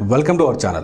Welcome to our channel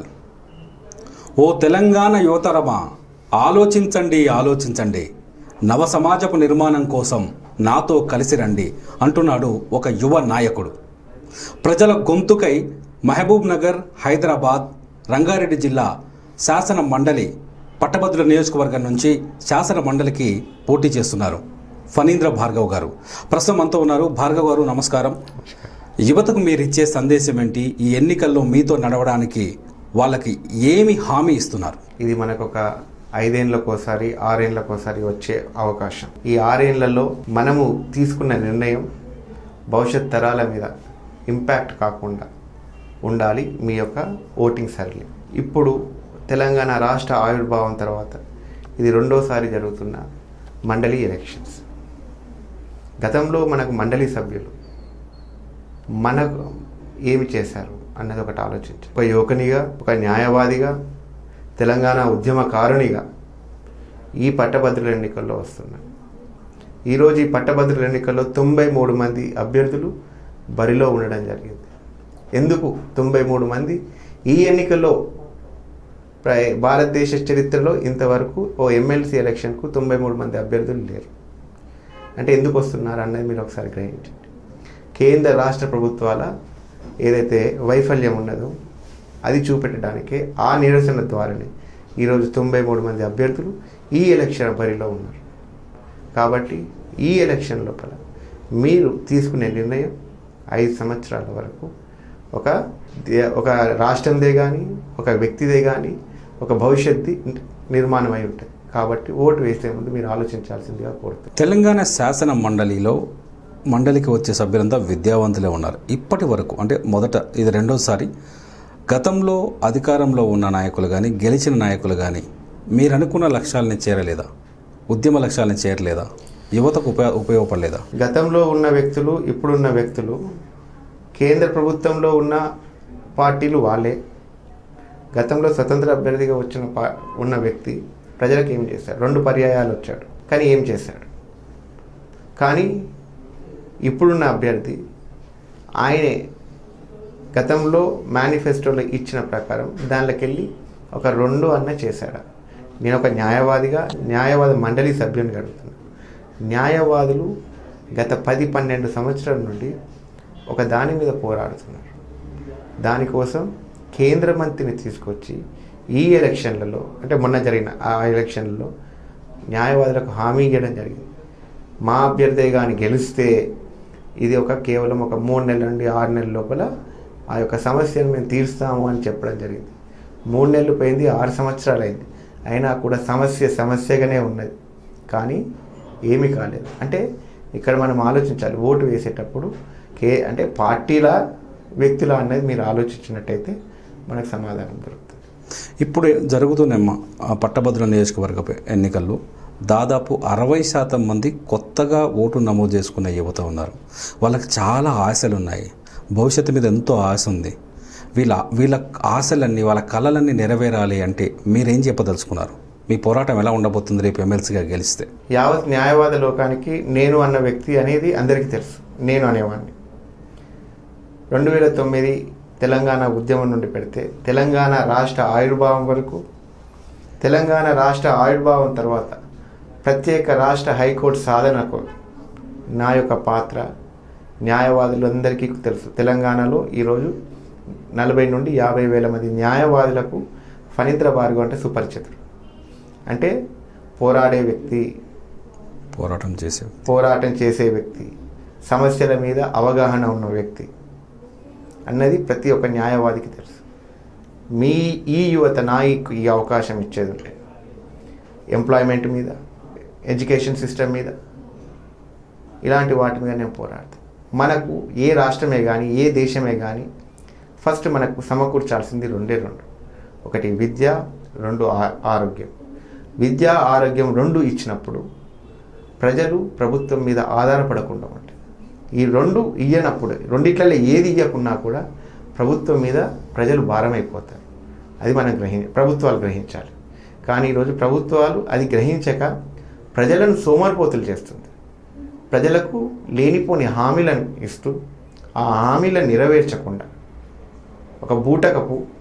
ఓ తెలంగాణ యువతరమా ఆలోచించండి ఆలోచించండి నవ సమాజపు నిర్మాణం కోసం నాతో కలిసి రండి అంటున్నాడు ఒక యువ నాయకుడు ప్రజల గొంతుకై మహబూబ్ నగర్ హైదరాబాద్ రంగారెడ్డి జిల్లా శాసన మండలి పట్టభద్రుల నియోజకవర్గం నుంచి శాసన మండలికి పోటీ చేస్తున్నారు ఫణీంద్ర భార్గవ్ గారు ప్రస్తుతం అంతా ఉన్నారు భార్గవ్ గారు నమస్కారం యువతకు మీరు ఇచ్చే సందేశం ఏంటి ఈ ఎన్నికల్లో మీతో నడవడానికి వాళ్ళకి ఏమి హామీ ఇస్తున్నారు ఇది మనకు ఒక ఐదేళ్లకోసారి ఆరేళ్లకోసారి వచ్చే అవకాశం ఈ ఆరేళ్లలో మనము తీసుకున్న నిర్ణయం భవిష్యత్ తరాల మీద ఇంపాక్ట్ కాకుండా ఉండాలి మీ యొక్క ఓటింగ్ సరళి ఇప్పుడు తెలంగాణ రాష్ట్ర ఆవిర్భావం తర్వాత ఇది రెండోసారి జరుగుతున్న మండలి ఎలక్షన్స్ గతంలో మనకు మండలి సభ్యులు మనకు ఏమి చేశారు అన్నది ఒకటి ఆలోచించి ఒక యువకునిగా ఒక న్యాయవాదిగా తెలంగాణ ఉద్యమకారునిగా ఈ పట్టభద్రుల ఎన్నికల్లో వస్తున్నాయి ఈరోజు ఈ పట్టభద్రుల ఎన్నికల్లో తొంభై మూడు మంది అభ్యర్థులు బరిలో ఉండడం జరిగింది ఎందుకు తొంభై మూడు మంది ఈ ఎన్నికల్లో ప్ర- భారతదేశ చరిత్రలో ఇంతవరకు ఓ ఎమ్మెల్సీ ఎలక్షన్కు తొంభై మూడు మంది అభ్యర్థులు లేరు అంటే ఎందుకు వస్తున్నారు అన్నది మీరు ఒకసారి గ్రహించండి కేంద్ర రాష్ట్ర ప్రభుత్వాల ఏదైతే వైఫల్యం ఉన్నదో అది చూపెట్టడానికే ఆ నిరసన ద్వారానే ఈరోజు తొంభై మూడు మంది అభ్యర్థులు ఈ ఎలక్షన్ బరిలో ఉన్నారు కాబట్టి ఈ ఎలక్షన్ లోపల మీరు తీసుకునే నిర్ణయం ఐదు సంవత్సరాల వరకు ఒక దే- ఒక రాష్ట్రందే కానీ ఒక వ్యక్తిదే కానీ ఒక భవిష్యత్తు నిర్మాణం అయి ఉంటుంది కాబట్టి ఓటు వేసే ముందు మీరు ఆలోచించాల్సిందిగా కోరుతున్నాను తెలంగాణ శాసన మండలిలో మండలికి వచ్చే సభ్యులంతా విద్యావంతులే ఉన్నారు ఇప్పటి వరకు అంటే మొదట ఇది రెండోసారి గతంలో అధికారంలో ఉన్న నాయకులు కానీ గెలిచిన నాయకులు కానీ మీరు అనుకున్న లక్ష్యాలని చేరలేదా ఉద్యమ లక్ష్యాలను చేరలేదా యువతకు ఉపయోగ ఉపయోగపడలేదా గతంలో ఉన్న వ్యక్తులు ఇప్పుడున్న వ్యక్తులు కేంద్ర ప్రభుత్వంలో ఉన్న పార్టీలు వాళ్ళే గతంలో స్వతంత్ర అభ్యర్థిగా వచ్చిన పా ఉన్న వ్యక్తి ప్రజలకు ఏం చేశాడు రెండు పర్యాయాలు వచ్చాడు కానీ ఏం చేశాడు కానీ ఇప్పుడున్న అభ్యర్థి ఆయనే గతంలో మేనిఫెస్టోలో ఇచ్చిన ప్రకారం దానిలోకి వెళ్ళి ఒక రెండు అన్న చేశాడు నేను ఒక న్యాయవాదిగా న్యాయవాద మండలి సభ్యుని అడుగుతున్నాను న్యాయవాదులు గత పది పన్నెండు సంవత్సరాల నుండి ఒక దాని మీద పోరాడుతున్నారు దానికోసం కేంద్ర మంత్రిని తీసుకొచ్చి ఈ ఎలక్షన్లలో అంటే మొన్న జరిగిన ఆ ఎలక్షన్లలో న్యాయవాదులకు హామీ ఇవ్వడం జరిగింది మా అభ్యర్థి కానీ గెలిస్తే ఇది ఒక కేవలం ఒక మూడు నెలల నుండి ఆరు నెలల లోపల ఆ యొక్క సమస్యను మేము తీరుస్తాము అని చెప్పడం జరిగింది మూడు నెలలు పోయింది ఆరు సంవత్సరాలు అయింది అయినా కూడా సమస్య సమస్యగానే ఉన్నది కానీ ఏమీ కాలేదు అంటే ఇక్కడ మనం ఆలోచించాలి ఓటు వేసేటప్పుడు కే అంటే పార్టీల వ్యక్తుల అనేది మీరు ఆలోచించినట్టయితే మనకు సమాధానం దొరుకుతుంది ఇప్పుడు జరుగుతున్న పట్టభద్రుల నియోజకవర్గ ఎన్నికల్లో దాదాపు అరవై శాతం మంది కొత్తగా ఓటు నమోదు చేసుకున్న యువత ఉన్నారు వాళ్ళకి చాలా ఆశలు ఉన్నాయి భవిష్యత్తు మీద ఎంతో ఆశ ఉంది వీళ్ళ వీళ్ళ ఆశలన్నీ వాళ్ళ కళలన్నీ నెరవేరాలి అంటే మీరేం చెప్పదలుచుకున్నారు మీ పోరాటం ఎలా ఉండబోతుంది రేపు ఎమ్మెల్సీగా గెలిస్తే యావత్ న్యాయవాద లోకానికి నేను అన్న వ్యక్తి అనేది అందరికీ తెలుసు నేను అనేవాడిని రెండు వేల తొమ్మిది తెలంగాణ ఉద్యమం నుండి పెడితే తెలంగాణ రాష్ట్ర ఆవిర్భావం వరకు తెలంగాణ రాష్ట్ర ఆవిర్భావం తర్వాత ప్రత్యేక రాష్ట్ర హైకోర్టు సాధనకు నా యొక్క పాత్ర న్యాయవాదులందరికీ తెలుసు తెలంగాణలో ఈరోజు నలభై నుండి యాభై వేల మంది న్యాయవాదులకు ఫణీంద్ర భార్గవ్ అంటే సుపరిచితుడు అంటే పోరాడే వ్యక్తి పోరాటం చేసే పోరాటం చేసే వ్యక్తి సమస్యల మీద అవగాహన ఉన్న వ్యక్తి అన్నది ప్రతి ఒక్క న్యాయవాదికి తెలుసు మీ ఈ యువత నాయకు ఈ అవకాశం ఇచ్చేది ఉంటే ఎంప్లాయ్మెంట్ మీద ఎడ్యుకేషన్ సిస్టమ్ మీద ఇలాంటి వాటి మీద నేను పోరాడతాను మనకు ఏ రాష్ట్రమే కానీ ఏ దేశమే కానీ ఫస్ట్ మనకు సమకూర్చాల్సింది రెండే రెండు ఒకటి విద్య రెండు ఆ- ఆరోగ్యం విద్య ఆరోగ్యం రెండు ఇచ్చినప్పుడు ప్రజలు ప్రభుత్వం మీద ఆధారపడకుండా ఉంటాయి ఈ రెండు ఇయ్యనప్పుడు రెండిట్లలో ఏది ఇవ్వకున్నా కూడా ప్రభుత్వం మీద ప్రజలు భారమైపోతారు అది మనం గ్రహి ప్రభుత్వాలు గ్రహించాలి కానీ ఈరోజు ప్రభుత్వాలు అది గ్రహించక ప్రజలను సోమరిపోతులు చేస్తుంది ప్రజలకు లేనిపోని హామీలను ఇస్తూ ఆ హామీలను నెరవేర్చకుండా ఒక బూటకపు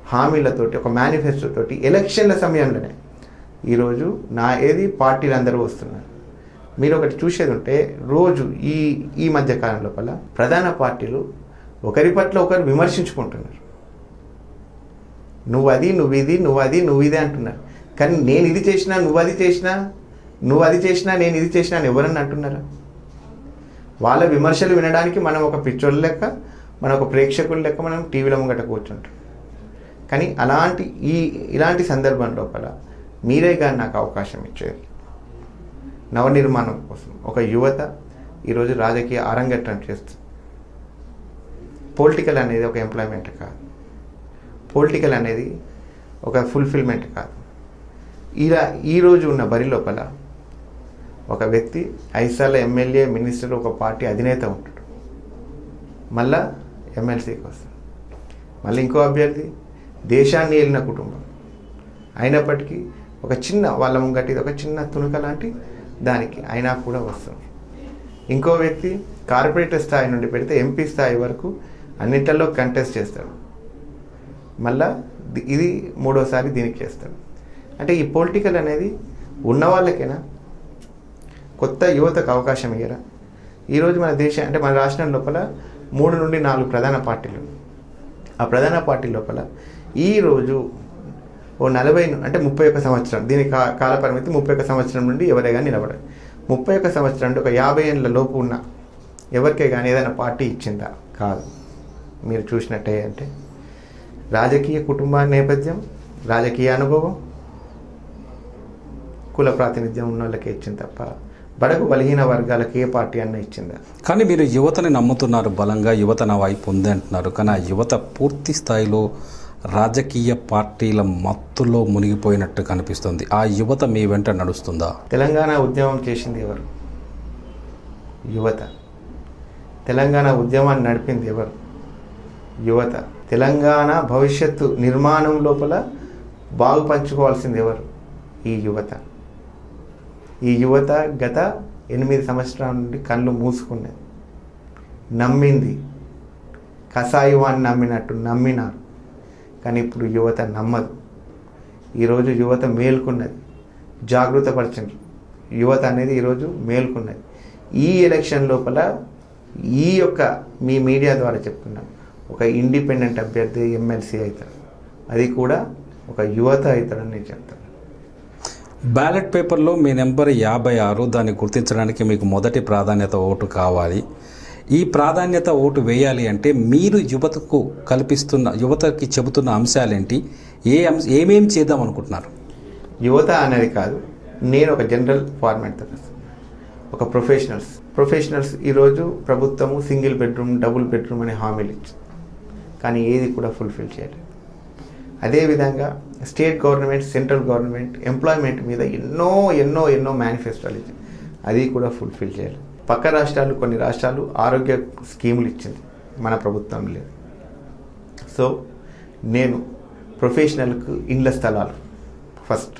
హామీలతోటి ఒక మేనిఫెస్టో తోటి ఎలక్షన్ల సమయంలోనే ఈరోజు నా ఏది పార్టీలు అందరూ వస్తున్నారు మీరు ఒకటి చూసేది ఉంటే రోజు ఈ ఈ మధ్య కాలం లోపల ప్రధాన పార్టీలు ఒకరి పట్ల ఒకరు విమర్శించుకుంటున్నారు నువ్వు అది నువ్వు ఇది నువ్వు అది నువ్వు ఇది అంటున్నారు కానీ నేను ఇది చేసినా నువ్వు అది చేసినా నువ్వు అది చేసినా నేను ఇది చేసినా అని ఎవరన్నా అంటున్నారా వాళ్ళ విమర్శలు వినడానికి మనం ఒక పిచ్చోళ్ళ లెక్క మన ఒక ప్రేక్షకుల లెక్క మనం టీవీలో ముంగట కూర్చుంటాం కానీ అలాంటి ఈ ఇలాంటి సందర్భం లోపల మీరే కానీ నాకు అవకాశం ఇచ్చేది నవనిర్మాణం కోసం ఒక యువత ఈరోజు రాజకీయ అరంగేట్రం చేస్తుంది పొలిటికల్ అనేది ఒక ఎంప్లాయ్మెంట్ కాదు పొలిటికల్ అనేది ఒక ఫుల్ఫిల్మెంట్ కాదు ఇలా ఈరోజు ఉన్న బరి లోపల ఒక వ్యక్తి ఐసార్ల ఎమ్మెల్యే మినిస్టర్ ఒక పార్టీ అధినేత ఉంటాడు మళ్ళా ఎమ్మెల్సీకి వస్తాడు మళ్ళీ ఇంకో అభ్యర్థి దేశాన్ని వెళ్ళిన కుటుంబం అయినప్పటికీ ఒక చిన్న వాళ్ళ ముంగటి ఒక చిన్న తుణుక లాంటి దానికి అయినా కూడా వస్తుంది ఇంకో వ్యక్తి కార్పొరేటర్ స్థాయి నుండి పెడితే ఎంపీ స్థాయి వరకు అన్నింటిలో కంటెస్ట్ చేస్తాడు మళ్ళా ది- ఇది మూడోసారి దీనికి చేస్తాడు అంటే ఈ పొలిటికల్ అనేది ఉన్న వాళ్ళకేనా కొత్త యువతకు అవకాశం ఇయ్యరా ఈరోజు మన దేశం అంటే మన రాష్ట్రం లోపల మూడు నుండి నాలుగు ప్రధాన పార్టీలు ఉన్నాయి. ఆ ప్రధాన పార్టీ లోపల ఈరోజు ఓ నలభై ను- అంటే ముప్పై ఒక్క సంవత్సరం దీని కా కాలపరిమితి ముప్పై ఒక్క సంవత్సరం నుండి ఎవరే కానీ నిలబడాలి ముప్పై ఒక్క సంవత్సరం అంటే ఒక యాభై ఏళ్ళ లోపు ఉన్న ఎవరికే కానీ ఏదైనా పార్టీ ఇచ్చిందా కాదు మీరు చూసినట్టే అంటే రాజకీయ కుటుంబ నేపథ్యం రాజకీయ అనుభవం కుల ప్రాతినిధ్యం ఉన్న వాళ్ళకే ఇచ్చింది తప్ప బడగు బలహీన వర్గాలకు ఏ పార్టీ అన్న ఇచ్చిందా కానీ మీరు యువతని నమ్ముతున్నారు బలంగా యువత నా వైపు ఉంది అంటున్నారు కానీ ఆ యువత పూర్తి స్థాయిలో రాజకీయ పార్టీల మత్తులో మునిగిపోయినట్టు కనిపిస్తుంది ఆ యువత మీ వెంట నడుస్తుందా తెలంగాణ ఉద్యమం చేసింది ఎవరు యువత తెలంగాణ ఉద్యమాన్ని నడిపింది ఎవరు యువత తెలంగాణ భవిష్యత్తు నిర్మాణం లోపల బాగు పంచుకోవాల్సింది ఎవరు ఈ యువత ఈ యువత గత ఎనిమిది సంవత్సరాల నుండి కళ్ళు మూసుకున్నది నమ్మింది కషాయువాన్ని నమ్మినట్టు నమ్మినారు కానీ ఇప్పుడు యువత నమ్మదు ఈరోజు యువత మేల్కొన్నది జాగృతపరచండి యువత అనేది ఈరోజు మేల్కొన్నది ఈ ఎలక్షన్ లోపల ఈ యొక్క మీ మీడియా ద్వారా చెప్తున్నాం ఒక ఇండిపెండెంట్ అభ్యర్థి ఎమ్మెల్సీ అవుతాడు అది కూడా ఒక యువత అవుతాడని నేను చెప్తాను బ్యాలెట్ పేపర్లో మీ నెంబర్ యాభై ఆరు దాన్ని గుర్తించడానికి మీకు మొదటి ప్రాధాన్యత ఓటు కావాలి ఈ ప్రాధాన్యత ఓటు వేయాలి అంటే మీరు యువతకు కల్పిస్తున్న యువతకి చెబుతున్న అంశాలేంటి ఏ అంశ ఏమేం చేద్దాం అనుకుంటున్నారు యువత అనేది కాదు నేను ఒక జనరల్ ఫార్మాట్ ఒక ప్రొఫెషనల్స్ ప్రొఫెషనల్స్ ఈరోజు ప్రభుత్వము సింగిల్ బెడ్రూమ్ డబుల్ బెడ్రూమ్ అనే హామీలు ఇచ్చింది కానీ ఏది కూడా ఫుల్ఫిల్ చేయలేదు అదేవిధంగా state government central government employment మీద ఎన్నో ఎన్నో ఎన్నో మేనిఫెస్టోలు ఇచ్చింది అది కూడా ఫుల్ఫిల్ చేయలేదు పక్క రాష్ట్రాలు కొన్ని రాష్ట్రాలు ఆరోగ్య స్కీములు ఇచ్చింది మన ప్రభుత్వం లేదు సో నేను ప్రొఫెషనల్కు ఇండ్ల స్థలాలు ఫస్ట్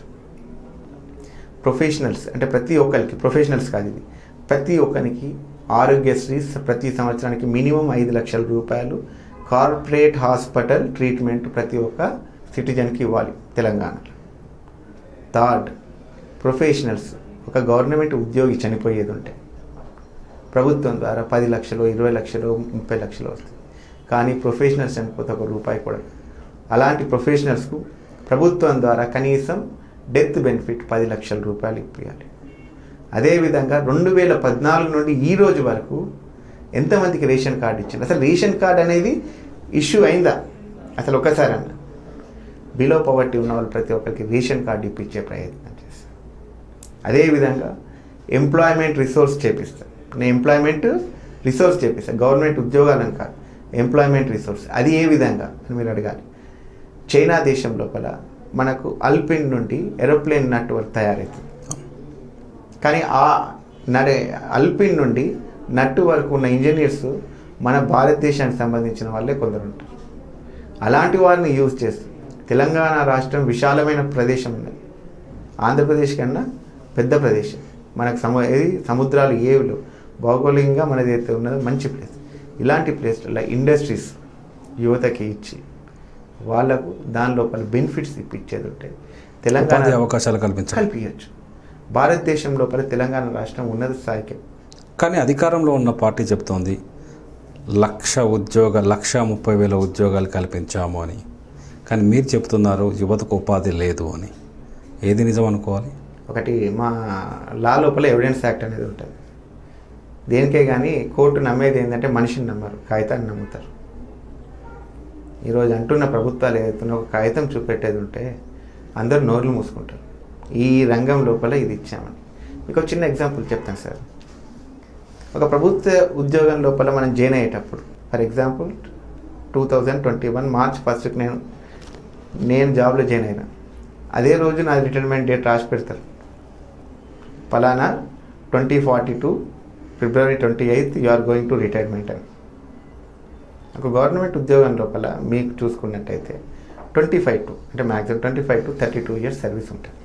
ప్రొఫెషనల్స్ అంటే ప్రతి ఒక్కరికి ప్రొఫెషనల్స్ కాదు ఇది ప్రతి ఒక్కరికి ఆరోగ్యశ్రీ ప్రతి సంవత్సరానికి మినిమం ఐదు లక్షల రూపాయలు కార్పొరేట్ హాస్పిటల్ ట్రీట్మెంట్ ప్రతి ఒక్క సిటిజన్కి ఇవ్వాలి తెలంగాణలో థర్డ్ ప్రొఫెషనల్స్ ఒక గవర్నమెంట్ ఉద్యోగి చనిపోయేది ఉంటే ప్రభుత్వం ద్వారా పది లక్షలు ఇరవై లక్షలు ముప్పై లక్షలు వస్తుంది కానీ ప్రొఫెషనల్స్ చనిపోతే ఒక రూపాయి కూడా అలాంటి ప్రొఫెషనల్స్కు ప్రభుత్వం ద్వారా కనీసం డెత్ బెనిఫిట్ పది లక్షల రూపాయలు ఇప్పించాలి అదేవిధంగా రెండు వేల పద్నాలుగు నుండి ఈ రోజు వరకు ఎంతమందికి రేషన్ కార్డు ఇచ్చింది అసలు రేషన్ కార్డు అనేది ఇష్యూ అయిందా అసలు ఒకసారి అన్న బిలో పవర్టీ ఉన్న వాళ్ళు ప్రతి ఒక్కరికి రేషన్ కార్డు ఇప్పించే ప్రయత్నం చేస్తాను అదేవిధంగా ఎంప్లాయ్మెంట్ రిసోర్స్ చేపిస్తాను నేను ఎంప్లాయ్మెంట్ రిసోర్స్ చేపిస్తాను గవర్నమెంట్ ఉద్యోగాలను కాదు ఎంప్లాయ్మెంట్ రిసోర్స్ అది ఏ విధంగా అని మీరు అడగాలి చైనా దేశం లోపల మనకు అల్పిన్ నుండి ఏరోప్లేన్ నెట్వర్క్ తయారవుతుంది కానీ ఆ నడే అల్పిన్ నుండి నట్టు వరకు ఉన్న ఇంజనీర్స్ మన భారతదేశానికి సంబంధించిన వాళ్ళే కొందరు ఉంటారు అలాంటి వారిని యూజ్ చేస్తూ తెలంగాణ రాష్ట్రం విశాలమైన ప్రదేశం ఉన్నది ఆంధ్రప్రదేశ్ కన్నా పెద్ద ప్రదేశం మనకు సము ఏది సముద్రాలు ఏవులు భౌగోళికంగా మనది అయితే ఉన్నదో మంచి ప్లేస్ ఇలాంటి ప్లేస్లలో ఇండస్ట్రీస్ యువతకి ఇచ్చి వాళ్ళకు దాని లోపల బెనిఫిట్స్ ఇప్పించేది ఉంటే ఉపాధి తెలంగాణ అవకాశాలు కల్పించాలి కల్పించచ్చు భారతదేశం లోపల తెలంగాణ రాష్ట్రం ఉన్నత స్థాయికి కానీ అధికారంలో ఉన్న పార్టీ చెప్తోంది లక్ష ఉద్యోగ లక్ష ముప్పై వేల ఉద్యోగాలు కల్పించాము అని కానీ మీరు చెప్తున్నారు యువతకు ఉపాధి లేదు అని ఏది నిజం అనుకోవాలి ఒకటి మా లా లోపల ఎవిడెన్స్ యాక్ట్ అనేది ఉంటుంది దేనికే కానీ కోర్టు నమ్మేది ఏంటంటే మనిషిని నమ్మరు కాగితాన్ని నమ్ముతారు ఈరోజు అంటున్న ప్రభుత్వాలు ఏదైతున్నా ఒక కాగితం చూపెట్టేది ఉంటే అందరూ నోర్లు మూసుకుంటారు ఈ రంగం లోపల ఇది ఇచ్చామని మీకు ఒక చిన్న ఎగ్జాంపుల్ చెప్తాను సార్ ఒక ప్రభుత్వ ఉద్యోగం లోపల మనం జాయిన్ అయ్యేటప్పుడు for example two thousand twenty one March ఫస్ట్కి నేను నేను జాబ్లో జాయిన్ అయినా అదే రోజు నా రిటైర్మెంట్ డేట్ రాసి పెడతారు ఫలానా twenty forty two February twenty eighth you are going to retirement అని ఒక గవర్నమెంట్ ఉద్యోగం లోపల మీకు చూసుకున్నట్టయితే ట్వంటీ ఫైవ్ టు అంటే maximum twenty five to thirty two years service ఉంటుంది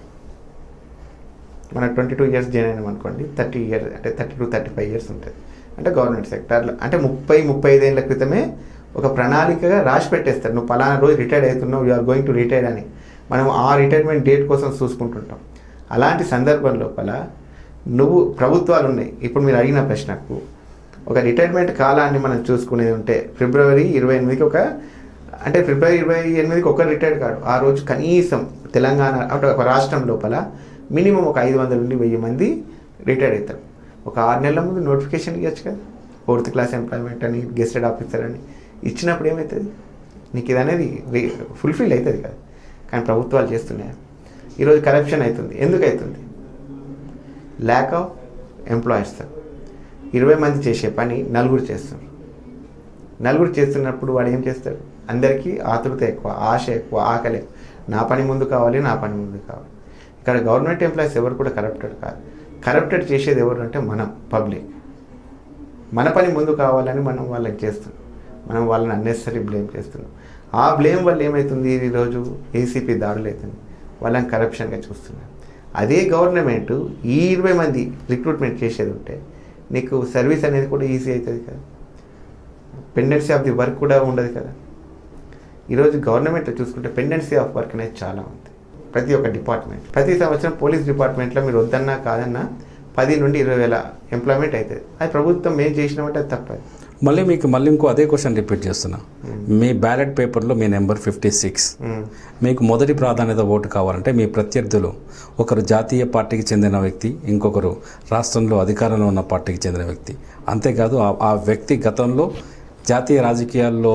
మనకు ట్వంటీ టూ ఇయర్స్ జాయిన్ అయినాం అనుకోండి థర్టీ ఇయర్స్ అంటే thirty to thirty five years ఉంటుంది అంటే గవర్నమెంట్ సెక్టార్లో అంటే ముప్పై ముప్పై ఐదేళ్ల క్రితమే ఒక ప్రణాళికగా రాసి పెట్టేస్తారు నువ్వు పలానా రోజు రిటైర్డ్ అవుతున్నావు you are going to retire అని మనం ఆ రిటైర్మెంట్ డేట్ కోసం చూసుకుంటుంటాం అలాంటి సందర్భం లోపల నువ్వు ప్రభుత్వాలు ఉన్నాయి ఇప్పుడు మీరు అడిగిన ప్రశ్నకు ఒక రిటైర్మెంట్ కాలాన్ని మనం చూసుకునేది ఉంటే ఫిబ్రవరి ఇరవై ఎనిమిదికి ఒక అంటే ఫిబ్రవరి ఇరవై ఎనిమిదికి ఒక రిటైర్డ్ కాడు ఆ రోజు కనీసం తెలంగాణ అంటే ఒక రాష్ట్రం లోపల మినిమం ఒక ఐదు వందల నుండి వెయ్యి మంది రిటైర్డ్ అవుతారు ఒక ఆరు నెలల ముందు నోటిఫికేషన్ ఇవ్వచ్చు కదా ఫోర్త్ క్లాస్ ఎంప్లాయ్మెంట్ అని గెస్టెడ్ ఆఫీసర్ అని ఇచ్చినప్పుడు ఏమవుతుంది నీకు ఇది అనేది ఫుల్ఫిల్ అవుతుంది కదా కానీ ప్రభుత్వాలు చేస్తున్నాయి ఈరోజు కరప్షన్ అవుతుంది ఎందుకు అవుతుంది ల్యాక్ ఆఫ్ ఎంప్లాయర్స్ ఇరవై మంది చేసే పని నలుగురు చేస్తారు నలుగురు చేస్తున్నప్పుడు వాడు ఏం చేస్తాడు అందరికీ ఆతృత ఎక్కువ ఆశ ఎక్కువ ఆకలి ఎక్కువ. నా పని ముందు కావాలి నా పని ముందు కావాలి ఇక్కడ గవర్నమెంట్ ఎంప్లాయీస్ ఎవరు కూడా కరప్టెడ్ కాదు కరప్టెడ్ చేసేది ఎవరు అంటే మనం పబ్లిక్ మన పని ముందు కావాలని మనం వాళ్ళకి చేస్తున్నాం మనం వాళ్ళని అన్నెసరీ బ్లేమ్ చేస్తున్నాం ఆ బ్లేమ్ వల్ల ఏమవుతుంది ఈరోజు ఏసీపీ దాడులు అవుతుంది వాళ్ళని కరప్షన్గా చూస్తున్నారు అదే గవర్నమెంట్ ఈ ఇరవై మంది రిక్రూట్మెంట్ చేసేది ఉంటే నీకు సర్వీస్ అనేది కూడా ఈజీ అవుతుంది కదా పెండెన్సీ ఆఫ్ ది వర్క్ కూడా ఉండదు కదా ఈరోజు గవర్నమెంట్ చూసుకుంటే పెండెన్సీ ఆఫ్ వర్క్ అనేది చాలా ఉంది ప్రతి ఒక్క డిపార్ట్మెంట్ ప్రతి సంవత్సరం పోలీస్ డిపార్ట్మెంట్లో మీరు వద్దన్నా కాదన్నా పది నుండి ఇరవై వేల ఎంప్లాయ్మెంట్ అవుతుంది అది ప్రభుత్వం ఏం చేసినామంటే అది తప్పదు మళ్ళీ మీకు మళ్ళీ ఇంకో అదే క్వశ్చన్ రిపీట్ చేస్తున్నా మీ బ్యాలెట్ పేపర్లో మీ నెంబర్ ఫిఫ్టీ సిక్స్ మ్మ్. మీకు మొదటి ప్రాధాన్యత ఓటు కావాలంటే మీ ప్రత్యర్థులు ఒకరు జాతీయ పార్టీకి చెందిన వ్యక్తి ఇంకొకరు రాష్ట్రంలో అధికారంలో ఉన్న పార్టీకి చెందిన వ్యక్తి అంతేకాదు ఆ- ఆ వ్యక్తి గతంలో జాతీయ రాజకీయాల్లో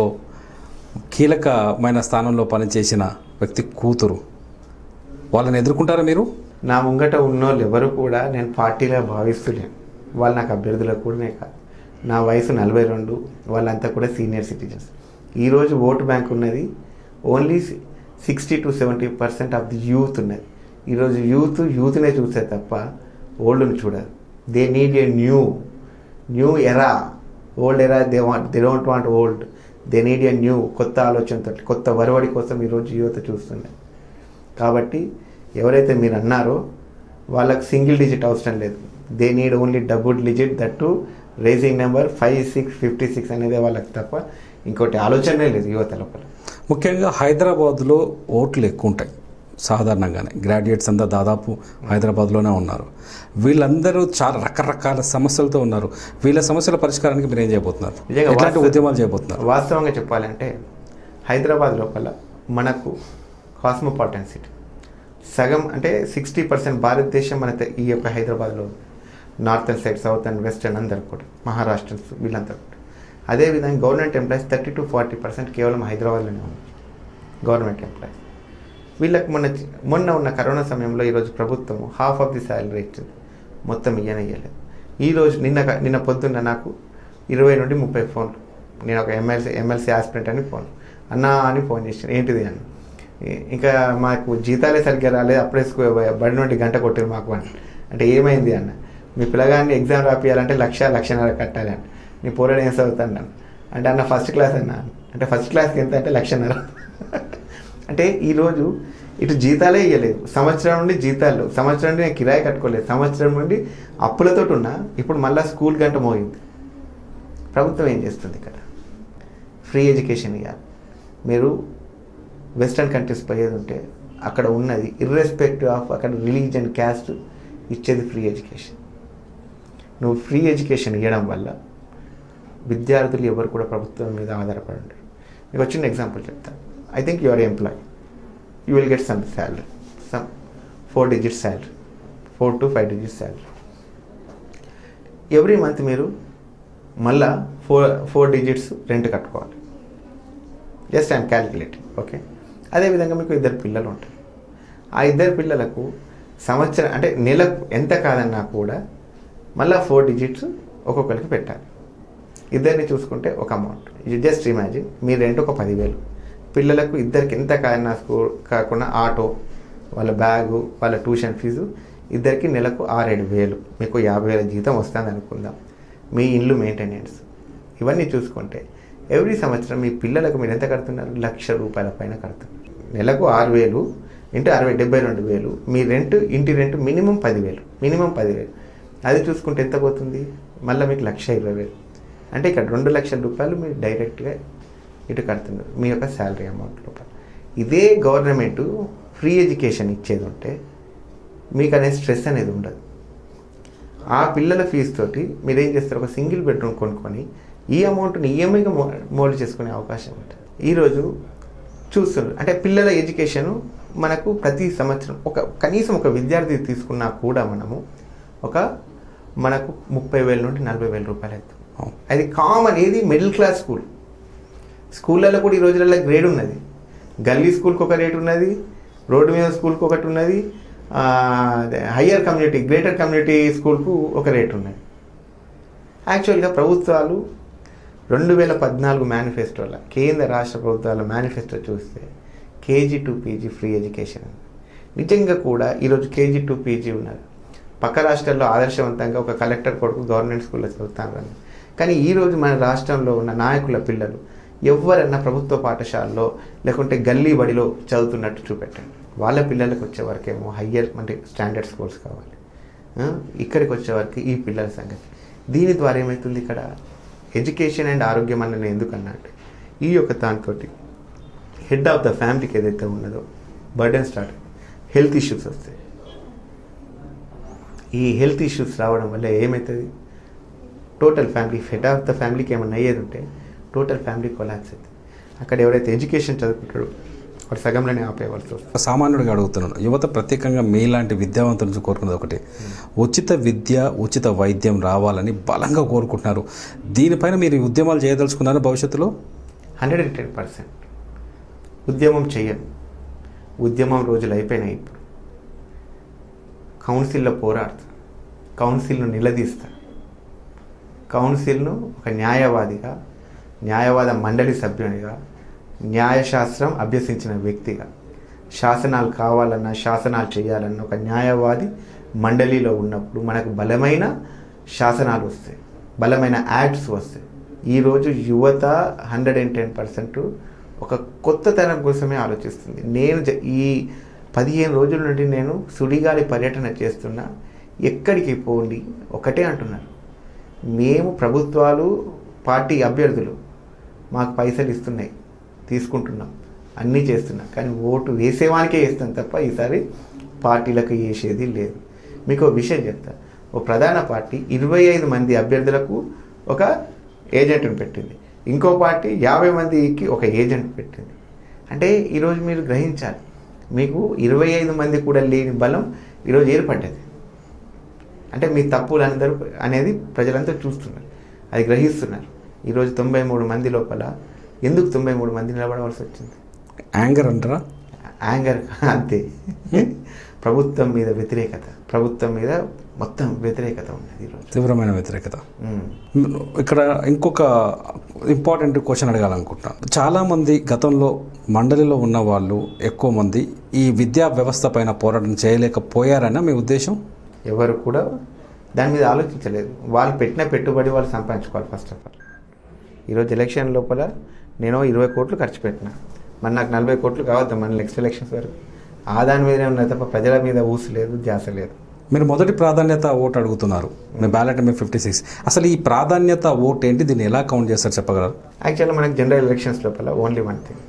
కీలకమైన స్థానంలో పనిచేసిన వ్యక్తి కూతురు వాళ్ళని ఎదుర్కొంటారా మీరు నా ముంగట ఉన్నోళ్ళు ఎవరు కూడా నేను పార్టీలో భావిస్తలేను వాళ్ళు నాకు అభ్యర్థులకు కూడానే కాదు నా వయసు నలభై రెండు వాళ్ళంతా కూడా సీనియర్ సిటిజన్స్ ఈరోజు ఓటు బ్యాంక్ ఉన్నది only sixty to seventy percent of the youth ఉన్నది ఈరోజు యూత్ యూత్నే చూసే తప్ప ఓల్డ్ని చూడరు they need a new new era old era they want they don't want old they need a new కొత్త ఆలోచనతో కొత్త వరవడి కోసం ఈరోజు యువత చూస్తున్నారు కాబట్టి ఎవరైతే మీరు అన్నారో వాళ్ళకి సింగిల్ డిజిట్ అవసరం లేదు they need only double digit that racing number five six fifty six అనేది వాళ్ళకి తప్ప ఇంకోటి ఆలోచనే లేదు యువత లోపల ముఖ్యంగా హైదరాబాద్లో ఓట్లు ఎక్కువ ఉంటాయి సాధారణంగానే గ్రాడ్యుయేట్స్ అంతా దాదాపు హైదరాబాద్లోనే ఉన్నారు వీళ్ళందరూ చాలా రకరకాల సమస్యలతో ఉన్నారు వీళ్ళ సమస్యల పరిష్కారానికి మీరు ఏం చేయబోతున్నారు నిజంగా ఎట్లాంటి వాస్తవ- ఉద్యమాలు చేయబోతున్నారు వాస్తవంగా చెప్పాలంటే హైదరాబాద్ లోపల మనకు కాస్మోపాలిటన్ సిటీ సగం అంటే సిక్స్టీ పర్సెంట్ భారతదేశం మన తె- ఈ యొక్క హైదరాబాద్లో ఉంది. Northern side south and western అందరు కూడా మహారాష్ట్రన్స్ వీళ్ళందరూ కూడా అదేవిధంగా government employees thirty to forty percent కేవలం హైదరాబాద్లోనే ఉన్నారు గవర్నమెంట్ ఎంప్లాయీస్ వీళ్ళకి మొన్న చి- మొన్న ఉన్న కరోనా సమయంలో ఈరోజు ప్రభుత్వం హాఫ్ ఆఫ్ ది శాలరీ ఇచ్చింది మొత్తం ఇయ్యనయ్యలేదు ఈరోజు నిన్న క- నిన్న పొద్దున్న నాకు ఇరవై నుండి ముప్పై ఫోన్లు నేను ఒక ఎమ్మెల్సీ ఎమ్మెల్సీ ఆస్పిరెంట్ అని ఫోన్ అన్నా అని ఫోన్ చేశాను ఏంటిది అని ఇ- ఇంకా మాకు జీతాలే సరిగ్గా రాలేదు అప్పుడే స్కూ- బడి నుండి గంట కొట్టారు మాకు అని అంటే ఏమైంది అన్న మీ పిల్లగాన్ని ఎగ్జామ్ రాపియాలంటే లక్ష లక్షన్నర కట్టాలి అని నీ పోరాడు ఏం చదువుతాను అన్న అంటే అన్న ఫస్ట్ క్లాస్ అన్న అంటే ఫస్ట్ క్లాస్కి ఎంత అంటే లక్షన్నర అంటే ఈరోజు ఇటు జీతాలే ఇవ్వలేదు సంవత్సరం నుండి జీతాలు లేవు. సంవత్సరం నుండి నేను కిరాయి కట్టుకోలేదు సంవత్సరం నుండి అప్పులతో ఉన్నా ఇప్పుడు మళ్ళీ స్కూల్ గంట మోగింది ప్రభుత్వం ఏం చేస్తుంది ఇక్కడ ఫ్రీ ఎడ్యుకేషన్ ఇవ్వాలి మీరు వెస్ట్రన్ కంట్రీస్ పోయేది ఉంటే అక్కడ ఉన్నది ఇర్రెస్పెక్టివ్ ఆఫ్ అక్కడ రిలీజన్ క్యాస్ట్ ఇచ్చేది ఫ్రీ ఎడ్యుకేషన్ నువ్వు ఫ్రీ ఎడ్యుకేషన్ ఇవ్వడం వల్ల విద్యార్థులు ఎవరు కూడా ప్రభుత్వం మీద ఆధారపడి ఉంటారు మీకు వచ్చిన ఎగ్జాంపుల్ చెప్తాను I think your employ you will get some salary some four digit salary four to five digit salary every month మీరు మళ్ళా ఫోర్ ఫోర్ డిజిట్స్ రెంట్ కట్టుకోవాలి జస్ట్ ఐమ్ క్యాలిక్యులేటింగ్ ఓకే అదేవిధంగా మీకు ఇద్దరు పిల్లలు ఉంటారు ఆ ఇద్దరు పిల్లలకు సంవత్సరం అంటే నెలకు ఎంత కాదన్నా కూడా మళ్ళీ ఫోర్ డిజిట్స్ ఒక్కొక్కరికి పెట్టాలి ఇద్దరిని చూసుకుంటే ఒక అమౌంట్ యూ జస్ట్ ఇమాజిన్ మీ రెంట్ ఒక పదివేలు పిల్లలకు ఇద్దరికి ఎంత కాదన్నా స్కూల్ కాకుండా ఆటో వాళ్ళ బ్యాగు వాళ్ళ ట్యూషన్ ఫీజు ఇద్దరికి నెలకు ఆరేడు వేలు మీకు యాభై వేల జీతం వస్తుంది అనుకుందాం మీ ఇల్లు మెయింటెనెన్స్ ఇవన్నీ చూసుకుంటే ఎవ్రీ సంవత్సరం మీ పిల్లలకు మీరు ఎంత కడుతున్నారు లక్ష రూపాయల పైన కడుతున్నారు నెలకు ఆరు వేలు ఇంటూ అరవై డెబ్బై రెండు వేలు మీ రెంట్ ఇంటి రెంట్ మినిమం పదివేలు మినిమం పదివేలు అది చూసుకుంటే ఎంత పోతుంది మళ్ళీ మీకు లక్ష ఇరవై వేలు అంటే ఇక్కడ రెండు లక్షల రూపాయలు మీరు డైరెక్ట్గా ఇటు కడుతున్నారు మీ యొక్క శాలరీ అమౌంట్ రూపాయలు ఇదే గవర్నమెంట్ ఫ్రీ ఎడ్యుకేషన్ ఇచ్చేది ఉంటే మీకు అనే స్ట్రెస్ అనేది ఉండదు ఆ పిల్లల ఫీజు తోటి మీరు ఏం చేస్తారు ఒక సింగిల్ బెడ్రూమ్ కొనుక్కొని ఈ అమౌంట్ని ఈఎంఐగా మోల్డ్ చేసుకునే అవకాశం ఉంటుంది ఈరోజు చూస్తున్నారు అంటే పిల్లల ఎడ్యుకేషన్ మనకు ప్రతి సంవత్సరం ఒక కనీసం ఒక విద్యార్థి తీసుకున్నా కూడా మనము ఒక మనకు ముప్పై వేల నుండి నలభై వేల రూపాయలు అవుతుంది అది కామన్ ఏది మిడిల్ క్లాస్ స్కూల్ స్కూళ్ళల్లో కూడా ఈ రోజులలో గ్రేడ్ ఉన్నది గల్లీ స్కూల్కి ఒక రేట్ ఉన్నది రోడ్డు మీద స్కూల్కి ఒకటి ఉన్నది హయ్యర్ కమ్యూనిటీ గ్రేటర్ కమ్యూనిటీ స్కూల్కు ఒక రేట్ ఉన్నది యాక్చువల్గా ప్రభుత్వాలు రెండు వేల పద్నాలుగు మేనిఫెస్టోలో కేంద్ర రాష్ట్ర ప్రభుత్వాల మేనిఫెస్టో చూస్తే KG to PG free education ఉంది. నిజంగా కూడా ఈరోజు కేజీ టు పీజీ ఉన్నారు పక్క రాష్ట్రాల్లో ఆదర్శవంతంగా ఒక కలెక్టర్ కొడుకు గవర్నమెంట్ స్కూల్లో చదువుతారు కానీ ఈరోజు మన రాష్ట్రంలో ఉన్న నాయకుల పిల్లలు ఎవరన్నా ప్రభుత్వ పాఠశాలలో లేకుంటే గల్లీ బడిలో చదువుతున్నట్టు చూపెట్టండి వాళ్ళ పిల్లలకు వచ్చే వరకేమో హయ్యర్ అంటే స్టాండర్డ్ స్కూల్స్ కావాలి ఆ, ఇక్కడికి వచ్చే వరకు ఈ పిల్లల సంగతి దీని ద్వారా ఏమవుతుంది ఇక్కడ ఎడ్యుకేషన్ అండ్ ఆరోగ్యం అని నేను ఎందుకు అన్నా అంటే ఈ యొక్క దాంతో హెడ్ ఆఫ్ ద ఫ్యామిలీకి ఏదైతే ఉన్నదో బర్డెన్ స్టార్ట్ హెల్త్ ఇష్యూస్ వస్తాయి ఈ హెల్త్ ఇష్యూస్ రావడం వల్ల ఏమవుతుంది total family head of the ఫ్యామిలీకి ఏమైనా అయ్యేది ఉంటే టోటల్ ఫ్యామిలీ కొలాప్స్ అవుతుంది అక్కడ ఎవరైతే ఎడ్యుకేషన్ చదువుకుంటాడో వాడు సగంలోనే ఆపేయవలసి వస్తుంది ఒక సామాన్యుడిగా అడుగుతున్నాను యువత ప్రత్యేకంగా మీలాంటి విద్యావంతుల నుంచి కోరుకున్నది ఒకటి ఉచిత విద్య ఉచిత వైద్యం రావాలని బలంగా కోరుకుంటున్నారు దీనిపైన మీరు ఉద్యమాలు చేయదలుచుకున్నారా భవిష్యత్తులో హండ్రెడ్ అండ్ టెన్ పర్సెంట్ ఉద్యమం చెయ్యను ఉద్యమం రోజులు అయిపోయినాయి ఇప్పుడు కౌన్సిల్లో పోరాడుతా కౌన్సిల్ను నిలదీస్తా కౌన్సిల్ను ఒక న్యాయవాదిగా న్యాయవాద మండలి సభ్యునిగా న్యాయశాస్త్రం అభ్యసించిన వ్యక్తిగా శాసనాలు కావాలన్నా శాసనాలు చేయాలన్నా ఒక న్యాయవాది మండలిలో ఉన్నప్పుడు మనకు బలమైన శాసనాలు వస్తాయి బలమైన యాక్ట్స్ వస్తాయి ఈరోజు యువత హండ్రెడ్ అండ్ టెన్ పర్సెంట్ ఒక కొత్త తరం కోసమే ఆలోచిస్తుంది నేను జ- ఈ పదిహేను రోజుల నుండి నేను సుడిగాలి పర్యటన చేస్తున్నా ఎక్కడికి పోండి ఒకటే అంటున్నారు మేము ప్రభుత్వాలు పార్టీ అభ్యర్థులు మాకు పైసలు ఇస్తున్నాయి తీసుకుంటున్నాం అన్నీ చేస్తున్నాం కానీ ఓటు వేసేవానికే వేస్తాం తప్ప ఈసారి పార్టీలకు వేసేది లేదు మీకు ఒక విషయం చెప్తా ఓ ప్రధాన పార్టీ ఇరవై ఐదు మంది అభ్యర్థులకు ఒక ఏజెంట్ని పెట్టింది ఇంకో పార్టీ యాభై మందికి ఒక ఏజెంట్ పెట్టింది అంటే ఈరోజు మీరు గ్రహించాలి మీకు ఇరవై ఐదు మంది కూడా లేని బలం ఈరోజు ఏర్పడ్డది అంటే మీ తప్పులు అందరూ అనేది ప్రజలంతా చూస్తున్నారు అది గ్రహిస్తున్నారు ఈరోజు తొంభై మూడు మంది లోపల ఎందుకు తొంభై మూడు మంది నిలబడవలసి వచ్చింది యాంగర్ అంటారా యాంగర్ అంతే ప్రభుత్వం మీద వ్యతిరేకత ప్రభుత్వం మీద మొత్తం వ్యతిరేకత ఉన్నది ఈరోజు తీవ్రమైన వ్యతిరేకత ఉమ్. ఇక్కడ ఇంకొక ఇంపార్టెంట్ క్వశ్చన్ అడగాలనుకుంటున్నాను చాలామంది గతంలో మండలిలో ఉన్న వాళ్ళు ఎక్కువ మంది ఈ విద్యా వ్యవస్థ పైన పోరాటం చేయలేకపోయారన్న మీ ఉద్దేశం ఎవరు కూడా దాని మీద ఆలోచించలేదు వాళ్ళు పెట్టిన పెట్టుబడి వాళ్ళు సంపాదించుకోవాలి ఫస్ట్ ఆఫ్ ఆల్ ఈరోజు ఎలక్షన్ లోపల నేను ఇరవై కోట్లు ఖర్చు పెట్టిన మరి నాకు నలభై కోట్లు కావద్దు మన నెక్స్ట్ ఎలక్షన్స్ వరకు ఆ దాని మీదనే ఉన్నాయి తప్ప ప్రజల మీద ఊసు లేదు ధ్యాస లేదు మీరు మొదటి ప్రాధాన్యత ఓటు అడుగుతున్నారు మీ బ్యాలెట్ మీ ఫిఫ్టీ సిక్స్ అసలు ఈ ప్రాధాన్యత ఓట్ ఏంటి దీన్ని ఎలా కౌంట్ చేస్తారు చెప్పగలరు యాక్చువల్గా మనకి జనరల్ ఎలక్షన్స్ లోపల ఓన్లీ వన్ థింగ్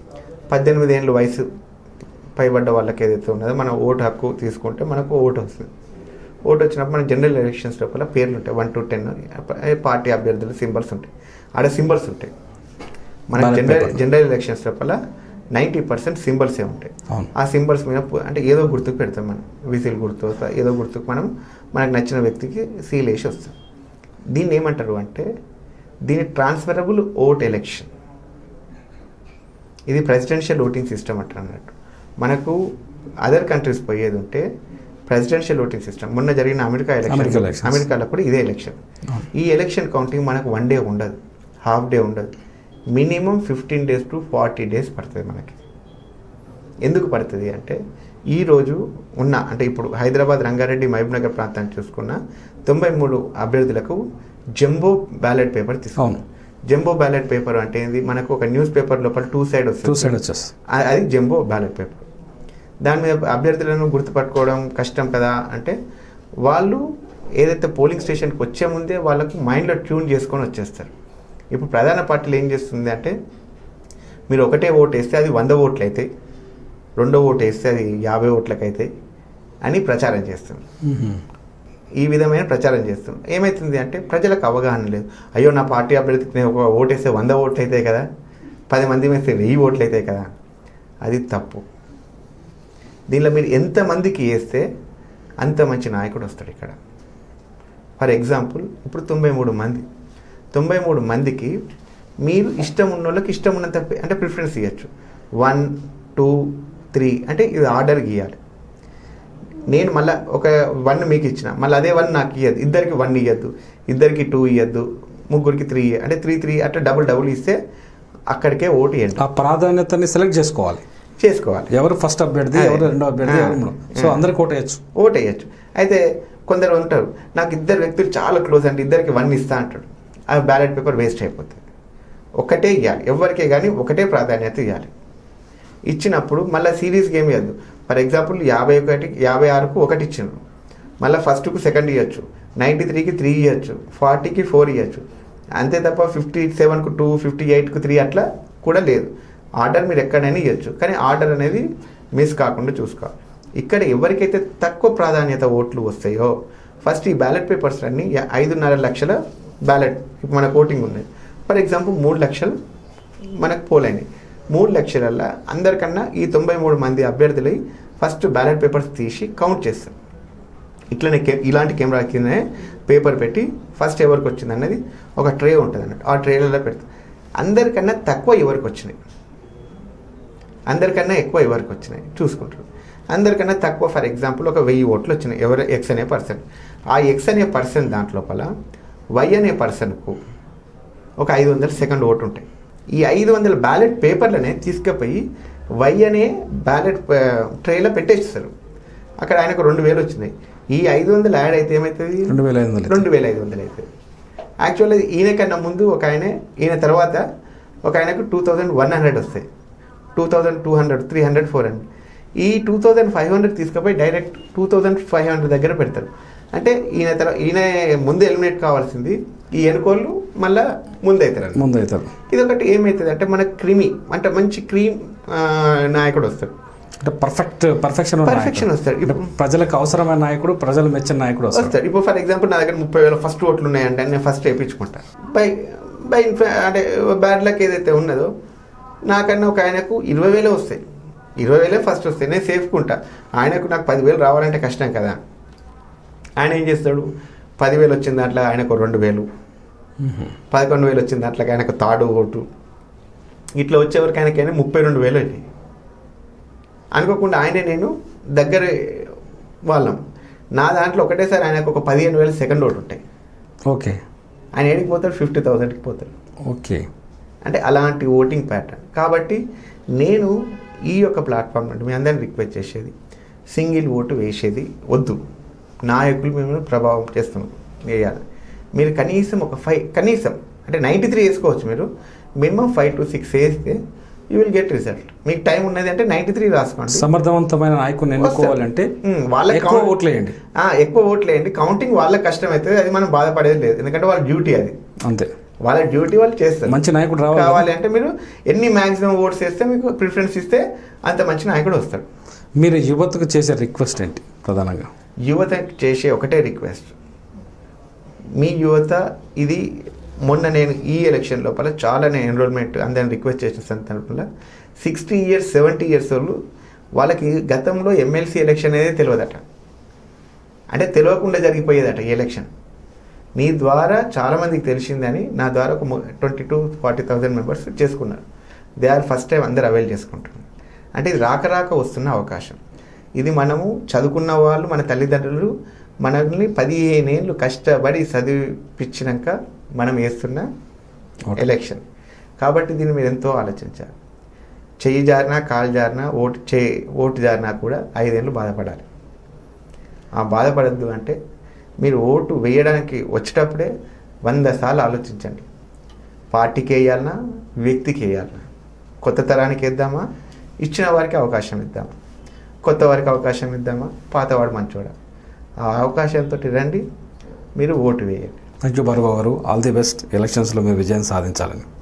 పద్దెనిమిది ఏళ్ళ వయసు పైబడ్డ వాళ్ళకి ఏదైతే ఉన్నదో మనం ఓటు హక్కు తీసుకుంటే మనకు ఓటు వస్తుంది ఓటు వచ్చినప్పుడు మన జనరల్ ఎలక్షన్స్ లోపల పేర్లు ఉంటాయి వన్ టు టెన్ పార్టీ అభ్యర్థులు సింబల్స్ ఉంటాయి ఆడ సింబల్స్ ఉంటాయి మన Ballot general paper. General elections లోపల నైంటీ పర్సెంట్ సింబల్సే ఉంటాయి అవును ఆ సింబల్స్ మీద పు- అంటే ఏదో గుర్తుకు పెడతాం మనం విసిల్ గుర్తు ఏదో గుర్తుకు మనం మనకు నచ్చిన వ్యక్తికి సీల్ వేసి వస్తాం దీన్ని ఏమంటారు అంటే దీని ట్రాన్స్ఫరబుల్ ఓట్ ఎలక్షన్ ఇది ప్రెసిడెన్షియల్ ఓటింగ్ సిస్టమ్ అంటారు అన్నట్టు మనకు అదర్ కంట్రీస్ పోయేది ఉంటే ప్రెసిడెన్షియల్ ఓటింగ్ సిస్టమ్ మొన్న జరిగిన అమెరికా అమెరికా ఎలక్షన్ elections. అమెరికాలో కూడా ఇదే ఎలక్షన్ అవును. ఈ ఎలక్షన్ కౌంటింగ్ మనకు వన్ డే ఉండదు హాఫ్ డే ఉండదు minimum fifteen days to forty days పడుతుంది మనకి ఎందుకు పడుతుంది అంటే ఈ రోజు ఉన్న అంటే ఇప్పుడు హైదరాబాద్ రంగారెడ్డి మహబూబ్నగర్ ప్రాంతాన్ని చూసుకున్న తొంభై మూడు అభ్యర్థులకు జంబో బ్యాలెట్ పేపర్ తీసుకున్నాం అవును. జంబో బ్యాలెట్ పేపర్ అంటే ఏంది మనకు ఒక న్యూస్ పేపర్ లోపల టూ సైడ్ టూ వస్తుంది సైడ్ వచ్చేసి అ- అది జంబో బ్యాలెట్ పేపర్ దాని మీద అభ్యర్థులను గుర్తుపట్టుకోవడం కష్టం కదా అంటే వాళ్ళు ఏదైతే పోలింగ్ స్టేషన్కి వచ్చే ముందే వాళ్ళకు మైండ్లో ట్యూన్ చేసుకొని వచ్చేస్తారు ఇప్పుడు ప్రధాన పార్టీలు ఏం చేస్తుంది అంటే మీరు ఒకటే ఓటు వేస్తే అది వంద ఓట్లు అవుతాయి రెండో ఓటు వేస్తే అది యాభై ఓట్లకు అవుతాయి అని ప్రచారం చేస్తుంది ఈ విధమైన ప్రచారం చేస్తాం ఏమవుతుంది అంటే ప్రజలకు అవగాహన లేదు అయ్యో నా పార్టీ అభ్యర్థికి నేను ఒక ఓటు వేస్తే వంద ఓట్లు అవుతాయి కదా పది మంది వేస్తే వెయ్యి ఓట్లు అవుతాయి కదా అది తప్పు దీనిలో మీరు ఎంతమందికి వేస్తే అంత మంచి నాయకుడు వస్తాడు ఇక్కడ ఫర్ ఎగ్జాంపుల్ ఇప్పుడు తొంభై మూడు మంది తొంభై మూడు మందికి మీరు ఇష్టం ఉన్న వాళ్ళకి ఇష్టం ఉన్నంత పే- అంటే ప్రిఫరెన్స్ ఇవ్వచ్చు వన్ టూ త్రీ అంటే ఇది ఆర్డర్ గీయాలి నేను మళ్ళీ ఒక వన్ మీకు ఇచ్చిన మళ్ళీ అదే వన్ నాకు ఇవ్వద్దు ఇద్దరికి వన్ ఇవ్వద్దు ఇద్దరికి టూ ఇవ్వద్దు ముగ్గురికి త్రీ అంటే త్రీ త్రీ అట్లా డబుల్ డబుల్ ఇస్తే అక్కడికే ఓటు ఇవ్వండి ఆ ప్రాధాన్యతని సెలెక్ట్ చేసుకోవాలి చేసుకోవాలి ఎవరు ఫస్ట్ అభ్యర్థి అదే. ఎవరు రెండో అభ్యర్థి ఆ. ఎవరు మూడో సో ఆ. అందరికి ఓటేయచ్చు ఓటు వేయచ్చు అయితే కొందరు ఉంటారు నాకు ఇద్దరు వ్యక్తులు చాలా క్లోజ్ అంటే ఇద్దరికి వన్ ఇస్తా అంటాడు ఆ బ్యాలెట్ పేపర్ వేస్ట్ అయిపోతుంది ఒకటే ఇవ్వాలి ఎవరికే కానీ ఒకటే ప్రాధాన్యత ఇవ్వాలి ఇచ్చినప్పుడు మళ్ళీ సిరీస్ గేమ్ ఇవ్వద్దు ఫర్ ఎగ్జాంపుల్ యాభై ఒకటి యాభై ఆరుకు ఒకటి ఇచ్చిండ్రు మళ్ళీ ఫస్ట్కు సెకండ్ ఇవ్వచ్చు నైంటీ త్రీకి త్రీ ఇవ్వచ్చు ఫార్టీకి ఫోర్ ఇవ్వచ్చు అంతే తప్ప ఫిఫ్టీ సెవెన్కు టూ ఫిఫ్టీ ఎయిట్కు త్రీ అట్లా కూడా లేదు ఆర్డర్ మీరు ఎక్కడైనా ఇవ్వచ్చు కానీ ఆర్డర్ అనేది మిస్ కాకుండా చూసుకోవాలి ఇక్కడ ఎవరికైతే తక్కువ ప్రాధాన్యత ఓట్లు వస్తాయో ఫస్ట్ ఈ బ్యాలెట్ పేపర్స్ అన్ని యా- ఐదున్నర లక్షల బ్యాలెట్ ఇప్పుడు మనకు ఓటింగ్ ఉన్నాయి ఫర్ ఎగ్జాంపుల్ మూడు లక్షలు మనకు పోలైనాయి మూడు లక్షలల్లో అందరికన్నా ఈ తొంభై మూడు మంది అభ్యర్థులై ఫస్ట్ బ్యాలెట్ పేపర్స్ తీసి కౌంట్ చేస్తారు ఇట్లనే కె ఇలాంటి కెమెరా కిందనే పేపర్ పెట్టి ఫస్ట్ ఎవరికి వచ్చింది అన్నది ఒక ట్రే ఉంటుంది అన్నట్టు ఆ ట్రేలలో పెడతారు అందరికన్నా తక్కువ ఎవరికి వచ్చినాయి అందరికన్నా ఎక్కువ ఎవరికి వచ్చినాయి చూసుకుంటారు అందరికన్నా తక్కువ ఫర్ ఎగ్జాంపుల్ ఒక వెయ్యి ఓట్లు వచ్చినాయి ఎవరు ఎక్స్ అనే పర్సన్ ఆ ఎక్స్ అనే పర్సన్ దాంట్లోపల వై అనే పర్సన్కు ఒక ఐదు వందల సెకండ్ ఓటు ఉంటాయి ఈ ఐదు వందల బ్యాలెట్ పేపర్లనే తీసుకుపోయి వై అనే బ్యాలెట్ ట్రేలో పెట్టేస్తారు అక్కడ ఆయనకు రెండు వేలు వచ్చినాయి ఈ ఐదు వందలు యాడ్ అయితే ఏమవుతుంది రెండు వేల ఐదు వందలు రెండు వేల ఐదు వందలు అవుతుంది యాక్చువల్లీ ఈయన కన్నా ముందు ఒక ఆయన ఈయన తర్వాత ఒక ఆయనకు టూ థౌజండ్ వన్ హండ్రెడ్ వస్తాయి two thousand two hundred three hundred four hundred ఈ టూ థౌజండ్ ఫైవ్ హండ్రెడ్ తీసుకుపోయి direct two thousand five hundred దగ్గర పెడతారు అంటే ఈయన తర్వాత ఈయన ముందు ఎలిమినేట్ కావాల్సింది ఈ ఎన్నికోళ్ళు మళ్ళా ముందవుతారు ముందు అవుతారు ఇది ఒకటి ఏమవుతుంది అంటే మన క్రిమి అంటే మంచి క్రీమ్ నాయకుడు వస్తాడు అంటే పర్ఫెక్ట్ పర్ఫెక్షన్ Perfection వస్తాడు. ఇప్పుడు- ప్రజలకు అవసరమైన నాయకుడు ప్రజలు మెచ్చిన నాయకుడు వస్తాడు వస్తాడు ఇప్పుడు ఫర్ ఎగ్జాంపుల్ నా దగ్గర ముప్పై వేల ఫస్ట్ ఓట్లు ఉన్నాయంటే నేను ఫస్ట్ వేయించుకుంటా బై బై ఇన్ఫా అంటే బ్యాడ్ లక్ ఏదైతే ఉన్నదో నాకన్నా ఒక ఆయనకు ఇరవై వేలే వస్తాయి ఇరవై వేలే ఫస్ట్ వస్తాయి నేను సేఫ్కుంటా ఆయనకు నాకు పదివేలు రావాలంటే కష్టం కదా ఆయన ఏం చేస్తాడు పదివేలు వచ్చిన దాంట్లో ఆయనకు రెండు వేలు పదకొండు వేలు వచ్చిన దాంట్లో ఆయనకు తాడు ఓటు ఇట్లా వచ్చేవరకు ఆయనకైనా ముప్పై రెండు వేలు అయినాయి అనుకోకుండా ఆయనే నేను దగ్గర వాళ్ళం నా దాంట్లో ఒకటేసారి ఆయనకు ఒక పదిహేను వేలు సెకండ్ ఓటు ఉంటాయి ఓకే ఆయన ఏడికి పోతాడు ఫిఫ్టీ థౌసండ్కి పోతాడు ఓకే అంటే అలాంటి ఓటింగ్ ప్యాటర్న్ కాబట్టి నేను ఈ యొక్క ప్లాట్ఫామ్ నుండి మీ అందరిని రిక్వెస్ట్ చేసేది సింగిల్ ఓటు వేసేది వద్దు నాయకులు మేము ప్రభావం చేస్తున్నాం వేయాలి మీరు కనీసం ఒక ఫైవ్ కనీసం అంటే నైంటీ త్రీ వేసుకోవచ్చు మీరు మినిమం ఫైవ్ టు సిక్స్ వేస్తే యూ విల్ గెట్ రిజల్ట్ మీకు టైం ఉన్నది అంటే నైంటీ త్రీ రాసుకోండి సమర్థవంతమైన నాయకుడిని ఎన్నుకోవాలంటే ఉమ్, వాళ్ళకి ఎక్కువ కౌంట్- ఓట్లు వేయండి ఆ, ఎక్కువ ఓట్లు వేయండి కౌంటింగ్ వాళ్ళకి కష్టం అవుతుంది అది మనం బాధపడేది లేదు ఎందుకంటే వాళ్ళ డ్యూటీ అది అంతే వాళ్ళ డ్యూటీ వాళ్ళు చేస్తారు మంచి నాయకుడు రావాలి కదా? కావాలి అంటే మీరు ఎన్ని మాక్సిమం ఓట్స్ వేస్తే మీకు ప్రిఫరెన్స్ ఇస్తే అంత మంచి నాయకుడు వస్తాడు మీరు యువతకు చేసే రిక్వెస్ట్ ఏంటి ప్రధానంగా యువత చేసే ఒకటే రిక్వెస్ట్ మీ యువత ఇది మొన్న నేను ఈ ఎలక్షన్ లోపల చాలా నేను ఎన్రోల్మెంట్ అందరిని రిక్వెస్ట్ చేసిన సందర్భంలో సిక్స్టీ ఇయర్స్ సెవెంటీ ఇయర్స్ వాళ్ళు వాళ్ళకి గతంలో ఎమ్మెల్సీ ఎలక్షన్ అనేది తెలియదట అంటే తెలియకుండా జరిగిపోయేదట ఈ ఎలక్షన్ మీ ద్వారా చాలామందికి తెలిసిందని నా ద్వారా ఒక twenty to forty thousand members చేసుకున్నారు దే ఆర్ ఫస్ట్ టైం అందరు అవైల్ చేసుకుంటున్నారు అంటే ఇది రాక రాక వస్తున్న అవకాశం ఇది మనము చదువుకున్న వాళ్ళు మన తల్లిదండ్రులు మనల్ని పదిహేను ఏళ్ళు కష్టపడి చదివిపించినాక మనం వేస్తున్న Okay. ఎలక్షన్ కాబట్టి దీన్ని మీరు ఎంతో ఆలోచించాలి చెయ్యి జారినా కాలు జారినా ఓటు చే ఓటు జారినా కూడా ఐదేళ్ళు బాధపడాలి ఆ బాధపడద్దు అంటే మీరు ఓటు వేయడానికి వచ్చేటప్పుడే వంద సార్లు ఆలోచించండి పార్టీకి వేయాలన్నా వ్యక్తికి వేయాలన్నా కొత్త తరానికి వేద్దామా ఇచ్చిన వారికి అవకాశం ఇద్దామా కొత్త వారికి అవకాశం ఇద్దామా పాతవాడు మంచోడా ఆ అవకాశంతో రండి మీరు ఓటు వేయండి థ్యాంక్ యూ భార్గవ్ గారు ఆల్ ది బెస్ట్ ఎలక్షన్స్లో మీరు విజయం సాధించాలని